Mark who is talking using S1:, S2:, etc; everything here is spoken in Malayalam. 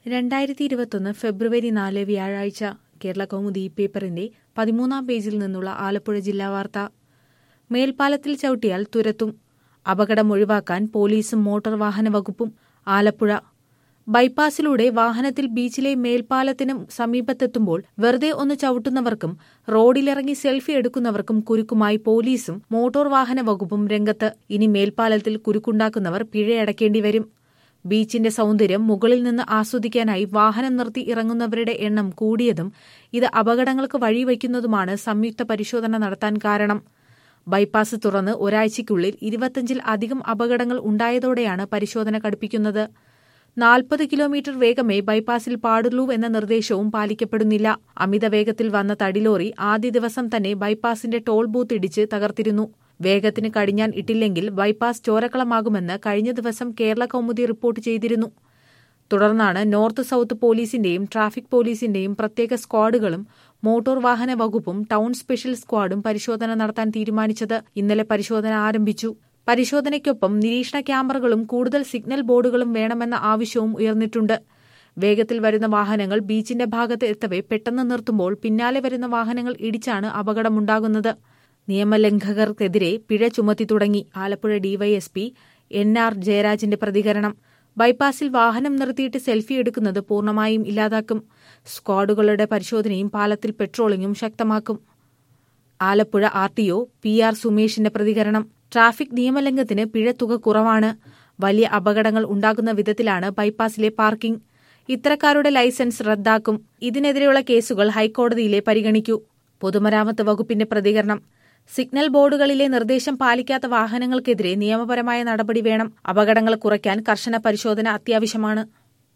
S1: രണ്ടായിരത്തി ഇരുപത്തൊന്ന് ഫെബ്രുവരി നാല് വ്യാഴാഴ്ച കേരള കൗമുദി പേപ്പറിന്റെ പതിമൂന്നാം പേജിൽ നിന്നുള്ള ആലപ്പുഴ ജില്ലാ വാർത്ത മേൽപ്പാലത്തിൽ ചവിട്ടിയാൽ തുരത്തും അപകടം ഒഴിവാക്കാൻ പോലീസും മോട്ടോർ വാഹന വകുപ്പും ആലപ്പുഴ ബൈപ്പാസിലൂടെ വാഹനത്തിൽ ബീച്ചിലെ മേൽപ്പാലത്തിനും സമീപത്തെത്തുമ്പോൾ വെറുതെ ഒന്ന് ചവിട്ടുന്നവർക്കും റോഡിലിറങ്ങി സെൽഫി എടുക്കുന്നവർക്കും കുരുക്കുമായി പോലീസും മോട്ടോർ വാഹന വകുപ്പും രംഗത്ത് ഇനി മേൽപ്പാലത്തിൽ കുരുക്കുണ്ടാക്കുന്നവർ പിഴയടക്കേണ്ടി വരും ബീച്ചിന്റെ സൗന്ദര്യം മുകളിൽ നിന്ന് ആസ്വദിക്കാനായി വാഹനം നിർത്തി ഇറങ്ങുന്നവരുടെ എണ്ണം കൂടിയതും ഇത് അപകടങ്ങൾക്ക് വഴിവയ്ക്കുന്നതുമാണ് സംയുക്ത പരിശോധന നടത്താൻ കാരണം ബൈപ്പാസ് തുറന്ന് ഒരാഴ്ചയ്ക്കുള്ളിൽ ഇരുപത്തഞ്ചിൽ അധികം അപകടങ്ങൾ ഉണ്ടായതോടെയാണ് പരിശോധന കടുപ്പിക്കുന്നത് നാൽപ്പത് കിലോമീറ്റർ വേഗമേ ബൈപ്പാസിൽ പാടുള്ളൂ എന്ന നിർദ്ദേശവും പാലിക്കപ്പെടുന്നില്ല അമിത വേഗത്തിൽ വന്ന തടിലോറി ആദ്യ ദിവസം തന്നെ ബൈപ്പാസിന്റെ ടോൾ ബൂത്ത് ഇടിച്ച് തകർത്തിരുന്നു വേഗത്തിന് കടിഞ്ഞാൻ ഇട്ടില്ലെങ്കിൽ ബൈപ്പാസ് ചോരക്കളമാകുമെന്ന് കഴിഞ്ഞ ദിവസം കേരള കൗമുദി റിപ്പോർട്ട് ചെയ്തിരുന്നു തുടർന്നാണ് നോർത്ത് സൌത്ത് പോലീസിന്റെയും ട്രാഫിക് പോലീസിന്റെയും പ്രത്യേക സ്ക്വാഡുകളും മോട്ടോർ വാഹന വകുപ്പും ടൗൺ സ്പെഷ്യൽ സ്ക്വാഡും പരിശോധന നടത്താൻ തീരുമാനിച്ചത് ഇന്നലെ പരിശോധന ആരംഭിച്ചു പരിശോധനയ്ക്കൊപ്പം നിരീക്ഷണ ക്യാമറകളും കൂടുതൽ സിഗ്നൽ ബോർഡുകളും വേണമെന്ന ആവശ്യവും ഉയർന്നിട്ടുണ്ട് വേഗത്തിൽ വരുന്ന വാഹനങ്ങൾ ബീച്ചിന്റെ ഭാഗത്ത് എത്തവെ പെട്ടെന്ന് നിർത്തുമ്പോൾ പിന്നാലെ വരുന്ന വാഹനങ്ങൾ ഇടിച്ചാണ് അപകടമുണ്ടാകുന്നത് നിയമലംഘകർക്കെതിരെ പിഴ ചുമത്തി തുടങ്ങി ആലപ്പുഴ ഡിവൈഎസ്പി എൻ ആർ ജയരാജിന്റെ പ്രതികരണം ബൈപ്പാസിൽ വാഹനം നിർത്തിയിട്ട് സെൽഫി എടുക്കുന്നത് പൂർണ്ണമായും ഇല്ലാതാക്കും സ്ക്വാഡുകളുടെ പരിശോധനയും പാലത്തിൽ പെട്രോളിംഗും ശക്തമാക്കും Alappuzha R T O P R സുമേഷിന്റെ പ്രതികരണം ട്രാഫിക് നിയമലംഘനത്തിന് പിഴത്തുക കുറവാണ് വലിയ അപകടങ്ങൾ ഉണ്ടാകുന്ന വിധത്തിലാണ് ബൈപ്പാസിലെ പാർക്കിംഗ് ഇത്തരക്കാരുടെ ലൈസൻസ് റദ്ദാക്കും ഇതിനെതിരെയുള്ള കേസുകൾ ഹൈക്കോടതിയിലെ പരിഗണിക്കൂ പൊതുമരാമത്ത് വകുപ്പിന്റെ പ്രതികരണം സിഗ്നൽ ബോർഡുകളിലെ നിർദ്ദേശം പാലിക്കാത്ത വാഹനങ്ങൾക്കെതിരെ നിയമപരമായ നടപടി വേണം അപകടങ്ങൾ കുറയ്ക്കാൻ കർശന പരിശോധന അത്യാവശ്യമാണ്